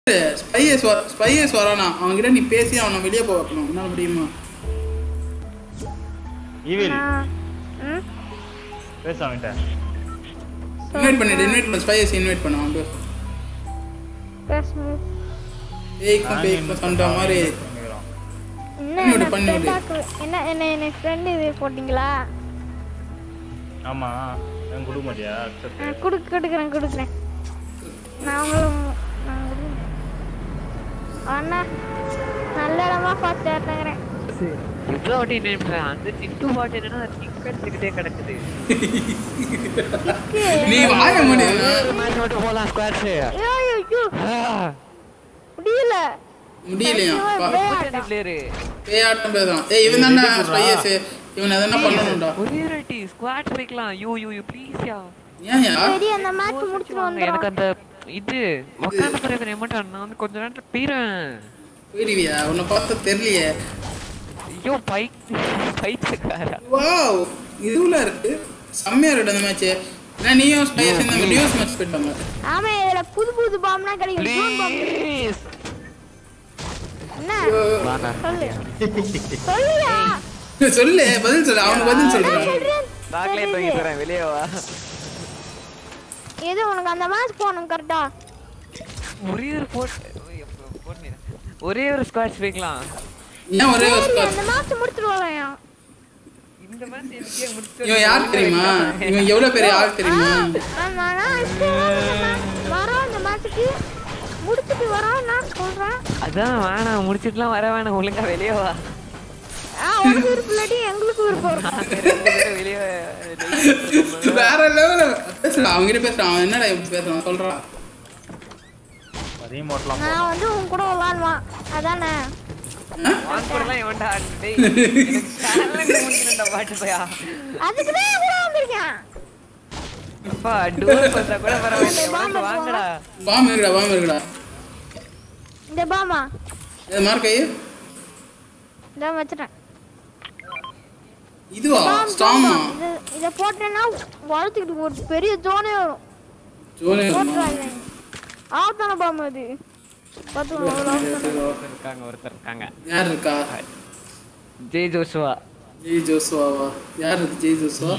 ஸ்பையஸ் ஸ்பையஸ் வரானா அவன்கிட்ட நீ பேசி அவனை வெளியே போக வைக்கணும் என்ன முடியுமா ஈவில் நான் ம் பேச அவன்கிட்ட இன்வைட் பண்ணிடு இன்வைட் பண்ண ஸ்பையஸ் இன்வைட் பண்ண அவன் பேச பேசணும் பேய்க்கும் பேய்க்கும் சண்டை மாதிரி என்ன பண்ணி விடு, என்ன பண்ணி விடு. பேட்டாக்கு- என்ன என்ன என்ன ஃப்ரெண்டு இது போட்டிங்களா ஆமா நான் கொடுக்க மாட்டியா accept. ஆ, குடுக்க கொடுக்குறேன் கொடுக்குறேன் நான் உங்களும் நான் கொடுக்குறேன். அண்ணா நல்ல இடமா பார்த்து ஏற்றுங்கிறேன் இவ்வளோ வாட்டி நினைப்பேன் அந்த சிட்டு பாட்டு என்னன்னா கிக் எடுத்துக்கிட்டே கிடக்குது நீ வாய முடியும் ஒரு மேட்ச் மட்டும் போலாம் ஸ்குவாட்ஸ் ஐயோ ஐயோ முடியல முடியலையா பா- பிளேயரு பேயாட்டம் பேசுறான் ஏய் இவன் தானே ஸ்பையஸ் இவன் எதனா பண்ணணும்டா ஒரே வாட்டி ஸ்குவாட்ஸ் வைக்கலாம் you you you please yeah ஏன் யா சரி அந்த மேட்ச் முடிச்சுட்டு எனக்கு வந்துடும் அந்த இது உக்காந்த பிறகு மட்டும் நான் வந்து கொஞ்ச நேரத்துல பீறேன் போயிடுவியா உன்னை பார்த்தா தெரியலையே ஐயோ பைக் பைத்துக்காரா வாவ் இதுல இருக்கு செம்மையா இருக்கு அந்த மேட்ச் ஏன்னா நீயும் ஸ்பையஸ் இந்த டியூஸ் மேட்ச் போயிட்டாங்க ஆமா இதுல புது புது பாம்னா கிடைக்கும் ஜூன் பாம் ப்ளீஸ் என்ன வாங்க சொல்லு சொல்லுயா சொல்லு பதில் சொல்லு அவனுக்கு பதில் சொல்றான் சொல்றேன் சாக்லேட் வாங்கி தரேன் வெளியே வா எது உனக்கு அந்த மேட்ச் போகணும் கரெக்டா ஒரே ஒரு போட் போட்டு ஒரே ஒரு ஸ்குவாட்ஸ் வைக்கலாம் ஏன் ஒரே ஒரு சரி ஸ்கார் அந்த மேட்ச் முடிச்சிருவாங்க இந்த மேட்ச் எனக்கே முடிச்சு இவன் யார் தெரியுமா இவன் எவ்வளவு பெரிய ஆள் தெரியுமா ஆமா நான் இப்ப வரோம் இந்த மேட்ச்சுக்கு முடிச்சிட்டு வரோம் நான் சொல்றேன் அதான் வேணாம் முடிச்சிட்டுலாம் வர வேணாம் ஒழுங்கா வெளியே வா ஆ உனக்கு விருப்பம் இல்லாட்டி எங்களுக்கு விருப்பம் இருக்கும் நாங்க ரெண்டு பேரும் வெளியே வேற லெவல பேசுறான் அவங்கிட்ட பேசுறான் அவன் என்னடா இப்படி பேசுறான் சொல்றான் அதையும் ஓட்டலாம் நான் வந்து உன் கூட விளாடுவான் அதானே வாங்க கூடலாம் எவன்டா டேய் எனக்கு சேனலுக்கு முடிக்கணும்டா பாட்டு பையா அதுக்கு தான் கூட வந்திருக்கேன் அப்பா டூர் பார்த்தா கூட பரவாயில்லை வாங்க வாங்கடா பாம்பு இருக்குடா பாம்பு இருக்குடா இந்த பாமா இது மார்க் ஐயோ இதான் வச்சுட்டேன் இதுவா பாம் ஸ்டாமா இது இதை போட்டேன்னா வளர்த்துக்கிட்டு ஒரு பெரிய ஜோனே வரும் ஜோனே போட்டுறாங்க ஆத்தான பாம்பு அது பார்த்துக்கோங்க இருக்காங்க ஒருத்தர் இருக்காங்க யார் இருக்கா ஜெய் ஜோஷுவா ஜெய் ஜோசுவாவா யார் இருக்கு ஜெய் ஜோசுவா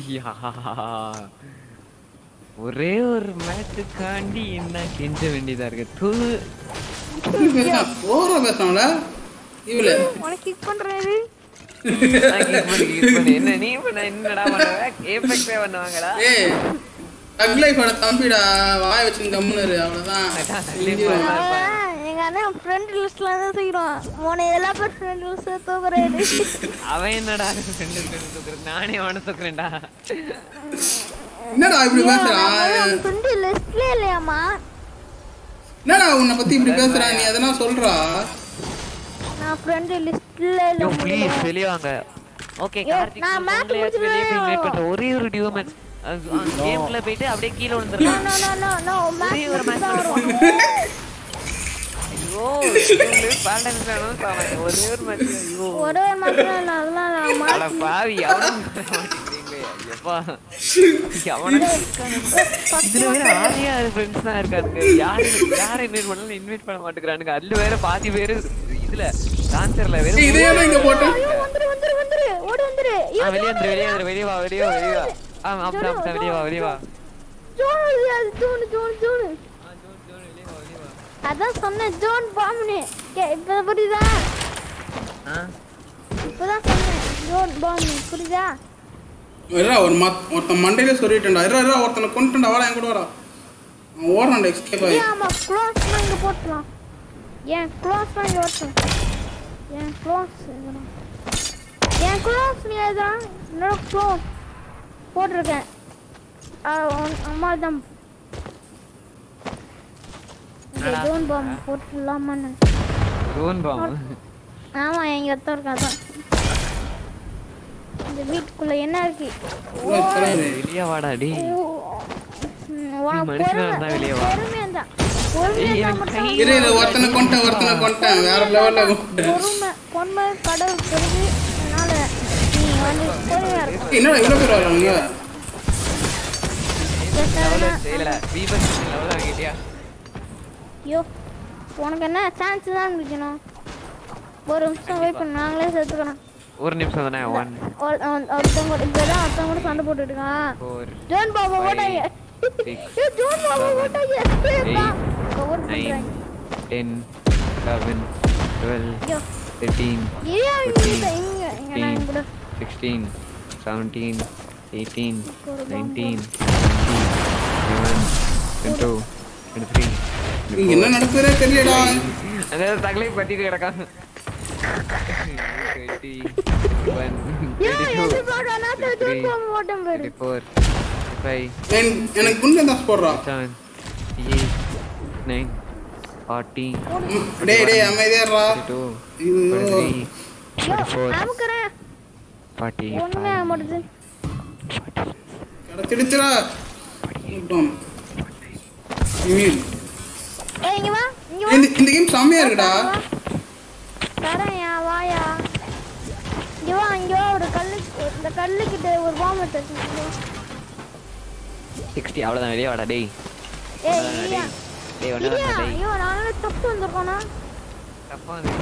ஒரே ஒரு மேட்சுக்காண்டி என்ன கெஞ்ச வேண்டியதா இருக்கு தூ பேசுறான் ஓவரா பேசுறான்ல இவள உனக்கு கிக் பண்றது நான் kick பண்ணு, kick பண்ணு. என்ன நீ பண்ண என்னடா பண்ணுவ ஏபெக்ஸே பண்ணுவாங்கடா ஏய் தக் லைஃபோட தம்பிடா வாய வச்சு கம்முன்னு இரு, அவ்வளவுதான் அவன் எங்க அண்ணன் ஃப்ரெண்ட் லிஸ்ட்ல தான் தூக்கிடுவான் உன எல்லா பேர் ஃப்ரெண்ட் லிஸ்ட்ல தூக்குறாரு அவன் என்னடா ஃப்ரெண்டு ஃப்ரெண்டு தூக்குறது நானே அவனை தூக்குறேன்டா என்னடா இப்படி பேசுறான் ஃப்ரெண்ட் லிஸ்ட்ல இல்லையாமா என்னடா உன்னை பத்தி இப்படி பேசுறான் நீ எதனா சொல்றா நான் ஃப்ரெண்ட் லிஸ்ட்ல யோ இல்ல ப்ளீஸ் வெளிய வாங்க ஓகே ஏய், கார்த்திக் நான் match உங்களையாச்சும் வெளிய போய் முடிச்சிடுவேன். invite பண்றேன் ஒரே ஒரு டியூ மேட்ச் கேம்ல போயிட்டு அப்படியே கீழ நோ விழுந்துறலாம் நோ நோ நோ நோ ஒரே ஒரு மேட்ச் மேட்ச் தான் வரும் ஐயோ பேலன்ஸ் வேணும் சாவாங்க ஒரே ஒரு மேட்ச் ஐயோ ஒரே மாத்திரம் இல்ல அதெல்லாம் நான் அட மாத்தி பாவி அவனும் மாட்டேங்கிறீங்களே எப்பா அவனும் இதுல வேற ஆரியா ஃப்ரெண்ட்ஸ் தான் இருக்கானுங்க யாரு யாரை இன்வைட் பண்ணாலும் இன்வைட் பண்ண மாட்டேங்கிறானுங்க அதுல வேற பாதி பேரு இதுல டான்சர்ல வேற ஏய், இதை ஏன்டா இங்க போட்ட ஐயோ வந்துரு வந்துரு வந்துரு ஓடி வந்துரு ஆ, வெளிய வந்துரு வெளிய வந்துரு வெளிய வா வெளிய வா வெளிய வா ஆ அப்படிதான் அப்படிதான் வெளிய வா வெளிய வா ஜோன் இல்லையா அது ஜோன் ஜோன் ஜோன் அதான் சொன்னேன் ஜோன் பாம்னு கே இப்ப புரியுதா ஆ இப்பதான் சொன்னேன் ஜோன் பாம் புரியுதா இருடா ஒரு மத் ஒருத்தன் மண்டையில சொல்லிட்டேன்டா இருடா இருடா ஒருத்தனை கொண்டுட்டா வாடா என் கூட வாடா அவன் ஓடுறான்டா எஸ்கேப் ஆகி ஏன் ஆமா க்ளோஸ்லாம் இங்க போட்டுலாம் ஏன் க்ளோஸ்லாம் இங்க வரட்டும் ஏன் க்ளோஸ் இதெல்லாம் ஏன் க்ளோஸ் நீ எழுதுறான் என்னோட க்ளோஸ் போட்டிருக்கேன் அம்மா தான் ஜோன் பாம் போட்டுடலாமான்னு ரோன் பாம் ஆமா எங்க அத்தை இருக்கா அதான் இந்த வீட்டுக்குள்ள என்ன இருக்கு வெளிய வாடா டேய் ஓ, ம், உனக்கு மனுஷனா பொறுமை இருந்தா வெளிய வா. பொறுமையா தான் பொறுமையா ஏய், தான் எனக்கு மட்டும் கை- இரு இரு ஒருத்தனை கொண்டேன் ஒருத்தனை கொண்டேன் வேற லெவல்ல பொறுமை பொறுமை கடவுள் பெருகு அதனால நீ வந்து பொறுமையா இருக்கும் என்னடா இவ்வளவு பேர் வராங்க பேசாம இல்ல பீபஸ் லெவல் ஆகிட்டியா ஐயோ உனக்கு என்ன சான்ஸ் தான் இருக்கணும் ஒரு நிமிஷம் வெயிட் பண்ணு நாங்களே செத்துக்கணும் ஒரு நிமிஷம் தானே ஒன் ஒரு- ஒரு- ஒருத்தவங்க கூட இப்பதான் ஒருத்தவங்க கூட சண்டை போட்டுட்டு இருக்கான் ஃபோர் ஜோன் பாபா ஓட்டாங்க six, ஏய், ஜோன் பாபா ஓட்டாங்க கவர் நைன் பண்றாங்க டென் லெவன் டுவெல் ஐயோ தேர்ட்டீன் ஏன் இங்க இங்க இங்க நான் ஃபிஃப்டீன் கூட சிக்ஸ்டீன் செவன்டீன் எயிட்டீன் ஒரு nineteen twenty twenty two twenty three இங்க என்ன நடக்குதுனே தெரியலடா அதாவது தகலை பத்திட்டு கிடக்காங்க டுவெண்ட்டி ஒன் ஏன் எது பாக்கானா ஜோன் பாபா ஓட்டம் பாரு டுவெண்ட்டி ஃபோர் ஃபைவ் என்- எனக்கு குண்டு தான் போடுறா செவன் எயிட் நைன் ஃபார்ட்டி ம், டேய் டேய் அமைதியாடுறா டூ ஐயோ டுவெண்ட்டி த்ரீ ஐயோ டுவெண்ட்டி ஃபோர் அமுக்குறேன் ஃபார்ட்டி ஒண்ணுமே ஆக மாட்டுது கிடைச்சிடுச்சுடா விட்டோம். இனிமேல். ஏய் இங்க வா இங்க வா இந்த இந்த கேம் செம்மையா இருக்குடா தரேன்யா வாயா இங்க வா இங்க வா ஒரு கல்லு இந்த கல்லு கிட்ட ஒரு பாம்பு எடுத்து சிக்ஸ்டி அவ்வளோதான் வெளியே வாடா டேய் ஏய் இல்லையா டேய் ஒன்று இல்லையா டேய் ஐயோ நாங்களே தப்பு வந்திருக்கோனா தப்பா வந்து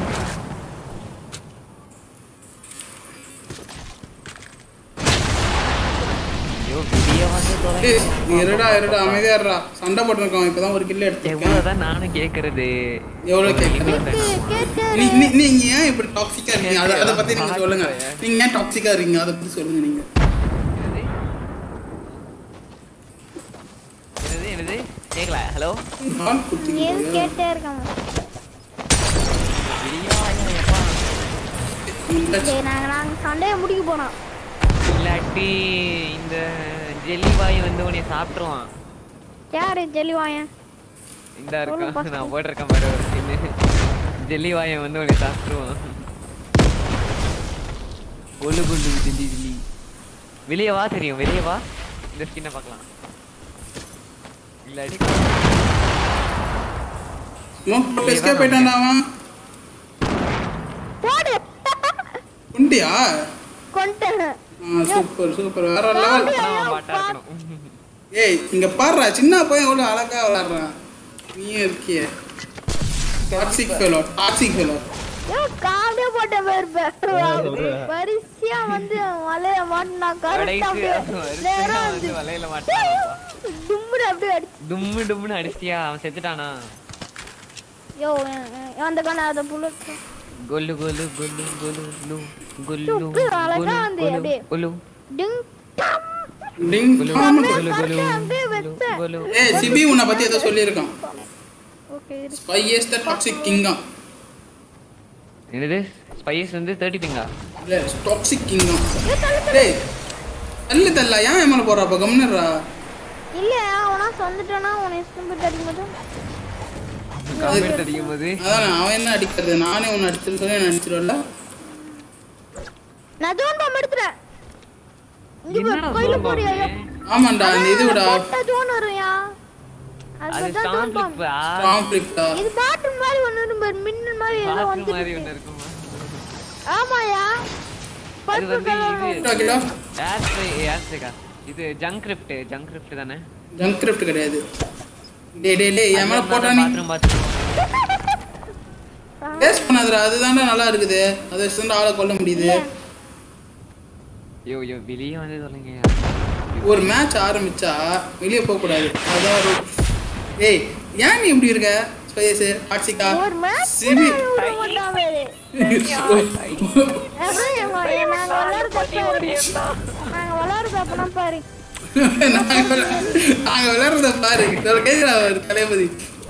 ஐயோ வெளியே வந்து தொலை டேய் நீ இருடா இருடா அமைதியாடுறா சண்டை போட்டுருக்கோம் இப்பதான் ஒரு கில்ல எடுத்துருக்கேன் எவ்வளோதான் நானும் கேட்கறது எவ்வளவு கேட்கறது கேட்டு நீ நீ- நீங்க ஏன் இப்படி டாக்ஸிக்கா இருக்கீங்க அதை அதை பத்தி நீங்க சொல்லுங்க நீங்க ஏன் டாக்ஸிக்கா இருக்கீங்க அதை பத்தி சொல்லுங்க நீங்க என்னது என்னது கேட்கல ஹலோ கால் குத்திங்க ஏது கேட்டே இருக்காங்க சரி நாங்க நாங்க சண்டையை முடிக்க போனோம் இல்லாட்டி இந்த ஜெல்லி பாய் வந்து உன்னை சாப்பிட்ருவான் யாரு ஜெல்லி வாயன் இந்த சொல்லு இருக்கான் first. நான் போட்டிருக்கேன் பாரு ஒரு ஸ்கின்னு ஜெல்லி வாயன் வந்து உன்னை சாப்பிட்ருவான் கொல்லு கொல்லு ஜெல்லி ஜெல்லி வெளியே வா தெரியும் வெளியே வா இந்த ஸ்கின்னை பார்க்கலாம் இல்லாட்டி எஸ்கேப் போயிட்டான்டா அவன் போடு உண்டியா கொண்டேன் சூப்பர் சூப்பர் வேற லெவல் அவன் பாட்டா இருக்கணும் ஏய் இங்க பாருடா சின்ன பையன் எவ்வளவு அழகா விளையாடுறான் நீயே இருக்கியே டாக்ஸிக் ஃபெலோ டாக்ஸிக் ஃபெலோ ஐயோ காவியா போட்ட பேர் வரிசையா வந்து மலைய மாட்டினா கரெக்டா கடைக்கு அப்படியே நேரா வந்து வந்து வலையில மாட்டான் தும்முடு அப்படியே அடிச்சு டும்மு டும்முன்னு அடிச்சிட்டியா அவன் செத்துட்டானா யோ அந்த கண்ணா அதை புல்லட் கொல்லு கொல்லு கொல்லு கொல்லு லு கொல்லு சுக்கு அழகா வந்து கொல்லு அப்படியே. கொல்லு டிங் டம் டிங் கொல்லு டாம். கொல்லு கொல்லு அப்படியே வச்சேன் கொல்லு ஏய் சிபி உன்னை பத்தி ஏதோ சொல்லியிருக்கான் ஓகே ஸ்பையஸ் த டாக்ஸிக் கிங்கம் என்னது ஸ்பைஸ் வந்து தேர்ட்டி பிங்கா இல்ல டாக்ஸிக் கிங்கம் டேய் தள்ளு தள்ள ஏன் என் மேல போறா அப்ப கம்னர்ரா இல்ல அவனா சொந்துட்டானா உன்னை இஷ்டம் போட்டு அடிக்கும்போது கமெண்ட் அடிக்கும் போது அதான் அவன் என்ன அடிக்கிறது நானே உன்னை அடிச்சிருன்னு சொல்லி என்ன அடிச்சிருவல்ல நான் ஜோன் பாம்பு எடுத்துறேன் இங்க பாரு, என்னடா கையில zone bomb? போறியா ஆமாண்டா அந்த இதுடா போட்ட ஜோன் வரும்யா அது அதுதான் ஜோன் பாம்பு ஸ்டாம்ப்லிப்பா கான்ஃபிளிக்டா இது பாட்டில் மாதிரி ஒண்ணு இருக்கும் பாரு, மின்னல் மாதிரி ஏதோ பாத்ரூம் வந்து மாதிரி ஒன்று இருக்குமா ஆமாயா அது பர்பிள் வந்து கலர் இது கிலோ ஏர் ஸ்ப்ரே ஏர் ஸ்ப்ரேக்கா இது ஜங்க் கிரிப்ட் ஜங்க் கிரிப்ட் தானே ஜங்க் கிரிப்ட் கிடையாது டேய் டேய் டேய் என் மேல போட்டா நீ பாத்ரூம் பாத்ரூம் வேஸ்ட் பண்ணாதடா அதுதான்டா நல்லா இருக்குது அதை வச்சு ஆளை கொல்ல முடியுது ஐயோ ஐயோ வெளியே வந்து சொல்லுங்க ஒரு மேட்ச் ஆரம்பிச்சா வெளியே போக கூடாது அதான் ஒரு ஏய் ஏன் நீ இப்படி இருக்க ஸ்பைஸ் டாக்ஸிகா ஒரு மேட்ச் சிபி விட மாட்டான் பாரு. அப்புறம் எங்க- எ- நாங்க விளையாடுறது பாரு. நாங்க விளையாடுறது அப்பனா பாரு நாங்க விளை- நாங்க விளையாடுறத பாரு இதோட கேக்குறா ஒரு தளபதி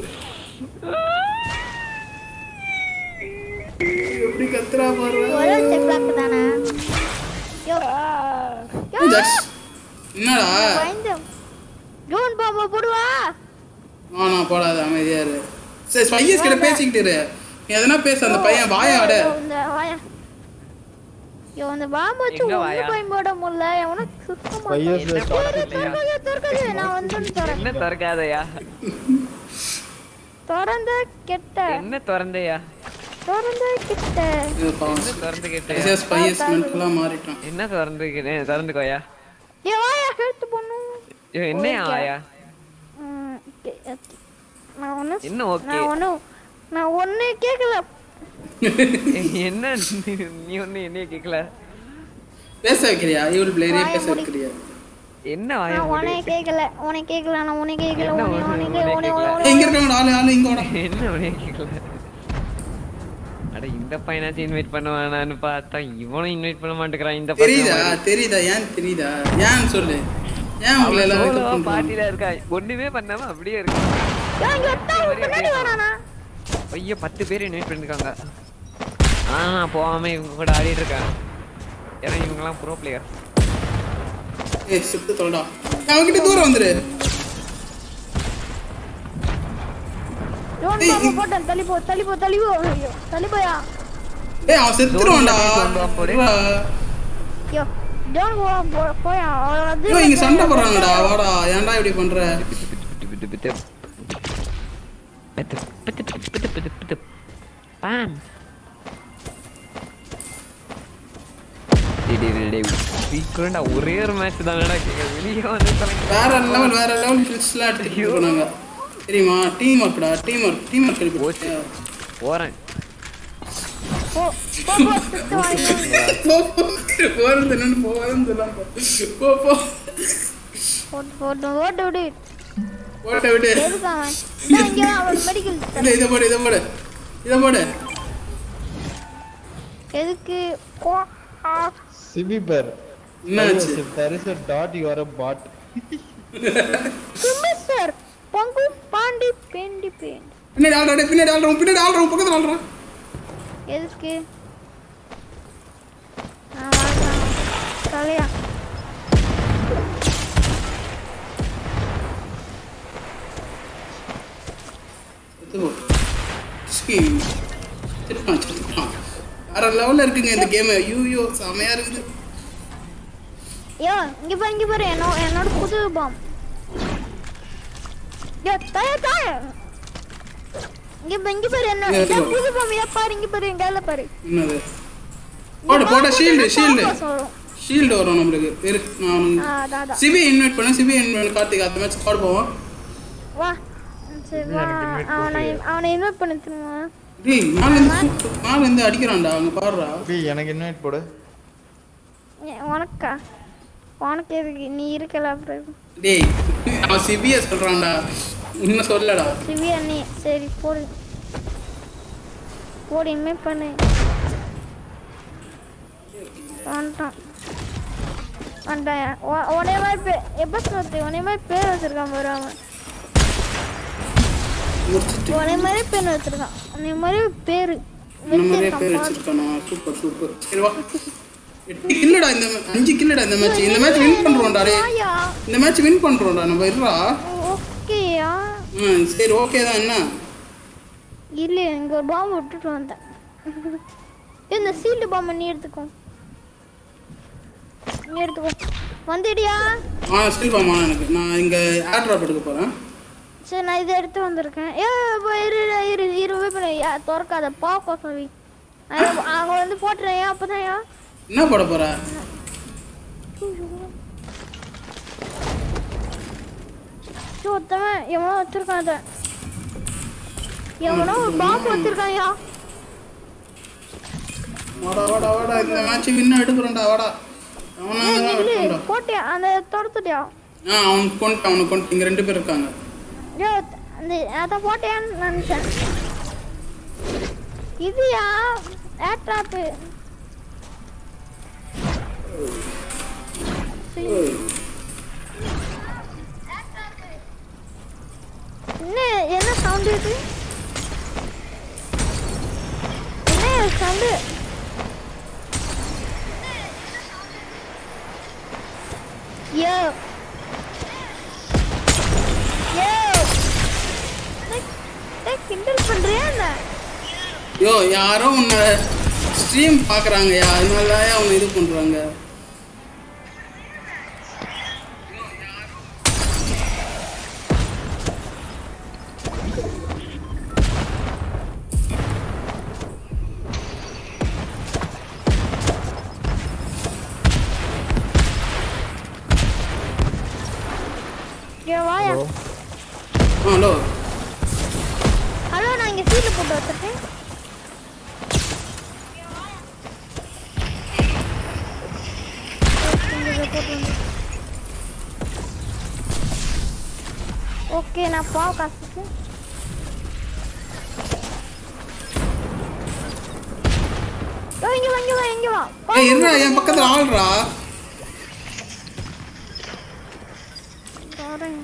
எப்படி கத்துறா பாரு ஒரே செக்லாக் தானே யோ யோ, ஜக்ஸ் என்னடா பயந்து ஜோன் பாம்பா போடுவா ஆனா போடாத அமைதியா இரு சரி ஸ்பைஸ் கிட்ட பேசிக்கிட்டு இரு நீ எதனா பேசு அந்த பையன் வாயாட யோ, இந்த வாயா யோ இந்த பாம்பு வச்சு எங்க ஒண்ணு வாயா? போய் போட முடியல எவனும் சுத்தமா பையன் என்ன ஸ்டார்ட் இல்லையா? திறக்காது திறக்காது நான் வந்து திறந்து என்ன திறக்காதயா திறந்த கெட்ட என்ன திறந்தையா திறந்த கிட்ட இது பாவம். என்ன திறந்து கேட்டயா ஸ்பைஸ் ஸ்பைஸ் மென்டலா மாறிட்டான் என்ன திறந்து கேட்டேன் திறந்துக்கோயா ஏ வாயா ஹெல்த் பண்ணு ஐயோ என்னையா Okay. ஆயா ம், கே- நான் ஒண்ணு என்ன okay? நான் ஒண்ணு நான் ஒண்ணு கேட்கல என்ன நீ- நீ ஒண்ணு என்னைய கேட்கல பேச வைக்கிறியா ஈவில் பிளேயரே பேச வைக்கிறியா என்ன வாய நான் உன்னை கேட்கல உன்னை கேட்கல நான் உன்னை கேட்கல என்ன உன்னை உன்னை- உன்னை உன்னை உன்னை கேட்கல? உன்னை ஏய், இங்க இருக்காங்க ஆளு ஆளு இங்க வாடா என்ன உனைய கேட்கல அட இந்த பையனாச்சும் இன்வைட் பண்ணுவானான்னு பார்த்தா இவனும் இன்வைட் பண்ண மாட்டேங்கிறான் இந்த தெரியுதா தெரியுதா ஏன் தெரியுதா ஏன் சொல்லு ஏன் உங்களை எல்லாம் wake up பண்றாங்க? பாட்டில இருக்கா ஒண்ணுமே பண்ணாம அப்படியே இருக்கு ஏன் இங்க ஒருத்தன் உன் பின்னாடி வரானா ஐயோ பத்து பேர் இன்வைட் பண்ணிருக்காங்க ஆனா நான் போகாம இவங்க கூட ஆடிட்டு இருக்கேன் ஏன்னா இவங்கெல்லாம் ப்ரோ பிளேயர் ஏய் சுத்து தொலைடா அவன்கிட்ட தூரம் வந்துரு ஜோன் ஏய், பாம்பு போட்டேன் தள்ளி போ தள்ளி போ தள்ளி போ ஐயோ தள்ளி போயா ஏய் அவன் செத்துருவான்டா கொண்டு வா போடு. இருடா. ஐயோ ஜோன் போ போ- போயா அவன் வந்து ஐயோ, இங்க சண்டை போடுறாங்கடா வாடா ஏன்டா இப்படி பண்ற பாம் சீக்கிரம்டா ஒரே ஒரு மேட்ச் தானடா வெளியே வந்து தொலைங்க. வேற லெவல் வேற லெவல் கிளிக்ஸ்லாம் எடுத்துட்டு போனாங்க தெரியுமா டீம் ஒர்க்டா டீம் ஒர்க் டீம் ஒர்க் சொல்லி போச்சு. போறேன் போ போ போ சுத்து வாங்கி போ போ போறது என்னன்னு போவாதுன்னு சொல்லாம போ. போ போ போட்டு போட்டு ஓட்டு விடு ஓட்ட விட்டு எதுக்கு அவன் இந்தா இங்க வா, அவன் மெடிக்கல் இல்ல இதை போடு இதை போடு இதை போடு எதுக்கு ஓ ஆ சிபிபர் என்னாச்சு there is a dot you are a bot mister பங்கு பாண்டி பேண்டி பேண்ட் பின்னாடி ஆள்றா பின்னாடி ஆள்றா பின்னாடி ஆள்றா பக்கத்துல ஆள்றா எதுக்கு நான் வாழ்றேன் தலையா இது போ. ஸ்கீ. செத்துப்பான் செத்துப்பான் வேற லெவல்ல இருக்குங்க இந்த கேம் ஐயோ செமையா இருக்குது யோ இங்க பாரு இங்க பாரு என்னோ என்னோட புது பாம் யோ தாய தாய இங்க பா- இங்க பாரு என்ன இங்க இதான் இருக்கு. புது பாம் இதை பாரு இங்க பாரு எங்க கையில பாரு என்னது இங்க போடு போட bomb ஷீல்டு போட்டா ஷீல்டு focus வரும். ஷீல்டு வரும் நம்மளுக்கு இரு நான் ஆ, அதான் அதான் சிபி இன்வைட் பண்ண சிபி இன்வைட் கார்த்திக் அந்த மேட்ச் ஸ்குவாட் போவோம் வா சரி வா அவனை அவனை இன்வைட் பண்ணி திரும்ப டேய் மேல இருந்து மேல இருந்து அடிக்கிறான்டா அங்க பாடுறா டேய் எனக்கு இன்வைட் போடு உனக்கா உனக்கு எதுக்கு நீ இருக்கல அப்புறம் எதுக்கு? டேய் அவன் சிபிய சொல்றான்டா இன்னும் சொல்லடா சிவியா நீ சரி போடு போடு இன்வைட் பண்ணு வந்துட்டான் வந்துட்டான் உ- உன்னைய மாதிரி பே எப்போ சொல்லுறது உன்னைய மாதிரி பேர் வச்சிருக்கான் பாரு அவன் முடிச்சிட்டு உன்னைய மாதிரி பேர் வச்சிருக்கான் உன்னைய மாதிரி பேரு இந்த மாதிரியே பேர் வச்சிருக்கான் பாரு. வச்சிருக்கானா சூப்பர் சூப்பர் சரி வா எட்டு கில்லடா இந்த ma- அஞ்சு கில்லடா இந்த மேட்ச் இந்த மேட்ச் வின் பண்றோம்டா டேய் ஆயா இந்த மேட்ச் வின் பண்றோம்டா நம்ம இருடா ஓகேயா ம் சரி ஓகே தான் என்ன இல்லை இங்க ஒரு பாம்பு விட்டுட்டு வந்தேன் இந்த சீல்டு பாம்பை நீ எடுத்துக்கோ நீ எடுத்துக்கோ வந்துடியா ஆ ஸ்டில் எனக்கு நான் இங்க ஏர் ட்ராப் எடுக்க போறேன் சரி நான் இதை எடுத்து வந்திருக்கேன் ஏ இப்போ இரு இரு, இரு இரு வெயிட் பண்ணு யா, திறக்காத பாக்கோ சொல்லி அங்கே வந்து போட்டுறேன் ஏன் அப்பதான் ஏன் என்ன போட போற ஒருத்தவன் எவனோ வச்சிருக்கான் அதை எவனோ ஒரு பாம்பு வச்சிருக்கான்யா வாடா வாடா வாடா இந்த மேட்ச் வின் எடுக்கிறோம்டா வாடா அவனா ஏய், தான் நில்லு எடுக்கணும்டா போட்டியா அந்த தொடத்துட்டியா ஆ அவன் கொண்டு அவனுக்கு கொண்டு இங்க ரெண்டு பேர் இருக்காங்க ஐயோ அந்த அதான் போட்டியான்னு நினைச்சேன் இதுயா ஏர் ட்ராப்பு என்ன என்ன சவுண்ட் இது என்ன சவுண்டு யோ யோ டேய் கிண்டல் பண்றியா என்ன யோ யாரோ உன்னை ஸ்ட்ரீம் பார்க்குறாங்கயா அதனால தான் அவங்க இது பண்ணுறாங்க யோ வாயா ஹலோ ஹலோ நான் இங்க சீட்ல போட்டு பார்த்துட்டு ஓகே நான் பாவ காசுக்கு ஓ, இங்க வா இங்க வா இங்க வா ஏய் இருடா என் பக்கத்துல ஆள்றா வரேன்.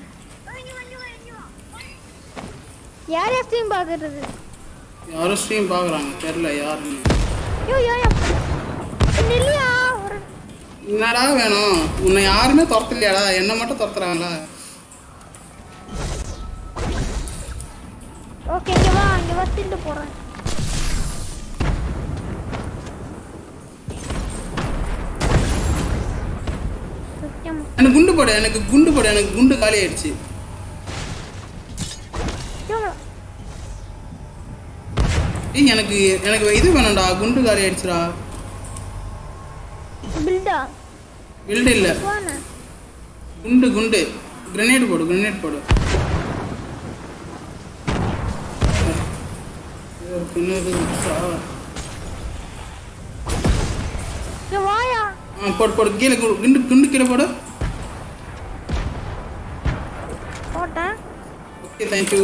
யார் யார் ஸ்ட்ரீம் பார்த்துட்டு யாரும் ஸ்ட்ரீம் பார்க்குறாங்க தெரில யாருன்னு யோ யோ யோ நில்லையா ஒரு என்னடா வேணும் உன்னை யாருமே துரத்தலையாடா என்ன மட்டும் துரத்துறாங்களா ஓகே இங்க வா இங்க வா ஸ்டில் போறேன் சத்தியமா எனக்கு குண்டு போடு எனக்கு குண்டு போடு எனக்கு குண்டு காலி ஆயிடுச்சு யோ ஏய் எனக்கு எனக்கு இது வேணும்டா குண்டு காலி ஆயிடுச்சுடா பில்டா பில்டு இல்லை போன குண்டு குண்டு கிரனேட் போடு கிரனேட் போடு ஐயோ, பின்னாடி இருக்கா? யோ வாயா ஆ போடு போடு கீழே கு- குண்டு குண்டு கீழே போடு போட்டேன் ஓகே தேங்க்யூ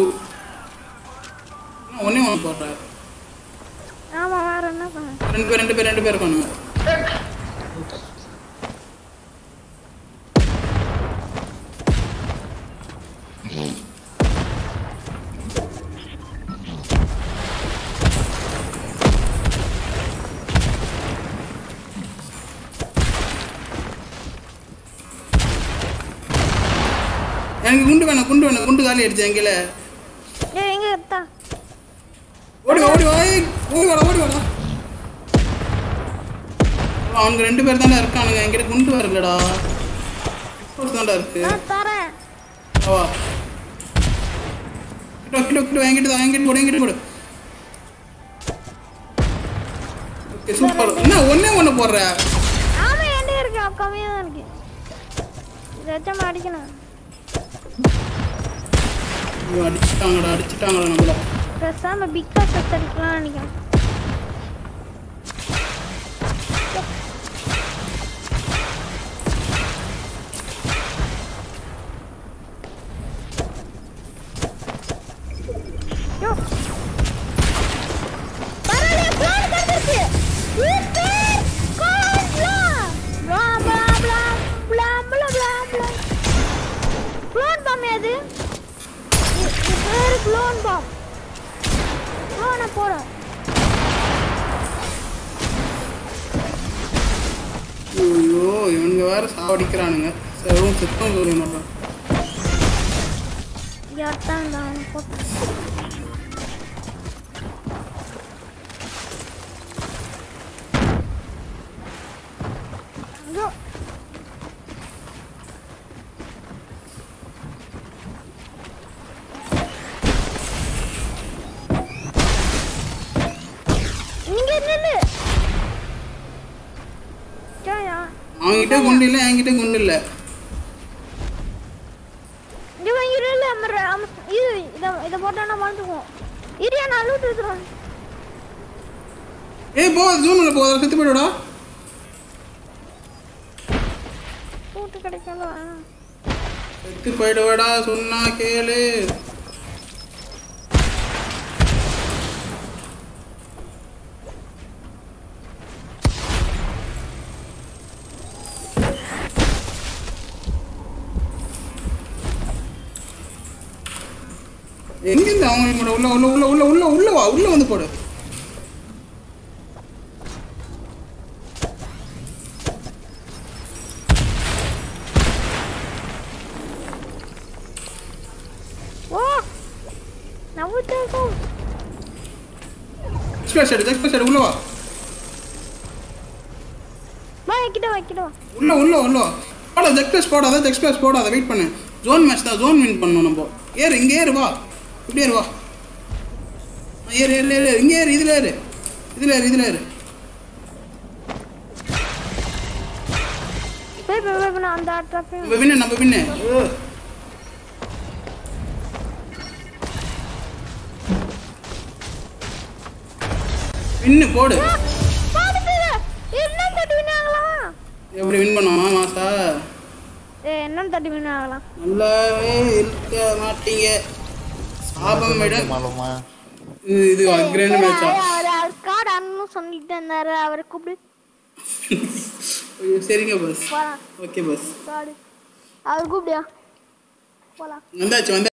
ஒன்றே ஒன்று போடுறேன் ஆமா வேற என்ன பண்ண ரெண்டு பேர் ரெண்டு பேர் ரெண்டு பேர் இருக்கானுங்க எனக்கு குண்டு வேணும் குண்டு வேணும் குண்டு காலி அடிச்சு எங்கேல யோ எங்க எடுத்தா ஓடி வா, ஓடி வா ஏய், ஓடி வாடா ஓடி வாடா அவங்க ரெண்டு பேர் தானே இருக்கானுங்க என்கிட்ட குண்டு வரலடா ஒரு தாண்டா இருக்கு நான் தரேன் வா கிட்ட கிட்ட கிட்ட என்கிட்ட தான் என்கிட்ட போடு என்கிட்ட போடு ஓகே சூப்பர் என்ன ஒண்ணே ஒண்ணு போடுற ஆமா என்கிட்ட இருக்கு கம்மியா தான் இருக்கு இதை வச்சா அடிக்கணும் ஐயோ, அடிச்சிட்டாங்கடா அடிச்சிட்டாங்கடா நம்மள பேசாம பிக் பாஸ் அடிக்கலாம் நினைக்கிறேன் யோ. பரவாயில்லையே, plan கிடைச்சிருச்சு. Super! Cola! Blah, blah, blah, blah, blah, blah, blah. Clone bomb எது? இது இது பேரு clone bomb. clone அ போடு. ஐயோ இவனுங்க வேற சாவடிக்கிறானுங்க சரி சுத்தம் சொல்ல மாட்டான் யார்தான் இருந்தா அவனை போட்டு. ஐயோ. இங்க நில்லு ஜாயா அவன்கிட்ட குண்டு இல்லை என்கிட்ட குண்டு இல்லை இங்க வா, இங்க நில்லு அமர் அமர் இது இத இத போட்டா நான் வாழ்ந்துக்குவோம் இரியா நான் லூட் எடுத்துறேன் ஏய் போ ஜூனில் போ அதில் செத்து போயிடுடா லூட் கிடைக்கல செத்து போயிடுவாடா சொன்னா கேளு எங்கிருந்து அவங்க கூட உள்ள உள்ள உள்ள உள்ள உள்ள உள்ள வா உள்ள வந்து போடு ஓ நான் ஊத்தேக்கோ எக்ஸ்பிரஸ் எடு எக்ஸ்பிரஸ் எடு உள்ள வா வா கிட்ட வா கிட்ட வா உள்ள உள்ள உள்ள வா. போடாத எக்ஸ்பிரஸ் போடாத எக்ஸ்பிரஸ் போடாத வெயிட் பண்ணு ஜோன் மேட்ச் தான் ஜோன் வின் பண்ணணும் நம்ம ஏறு இங்கே ஏறு வா இப்படி ஏறு வா ஆ, ஏறு ஏறு ஏறு இங்கே ஏறு இதில் ஏறு இதில் ஏறு இதில் ஏறு போய் போய் போய் நான் அந்த ட்ராப்பையும் நம்ம வின்னு நம்ம வின்னு வின்னு போடு பாத்துட்டு என்ன தட்டி வினாங்களா எப்படி வின் பண்ணுவோமா மாசா ஏ என்ன தட்டி வினாங்களாம் நல்லாவே இருக்க மாட்டீங்க சாபம் விட மாலமா இது இது கிரேண்ட் மேட்சா அவர் அவர் கார்டு அண்ணனும் சொல்லிட்டு இருந்தாரு அவரை கூப்பிடு சரிங்க பஸ் போலாம் ஓகே பஸ் கார்டு அவர் கூப்பிடியா போலாம் வந்தாச்சு வந்தாச்சு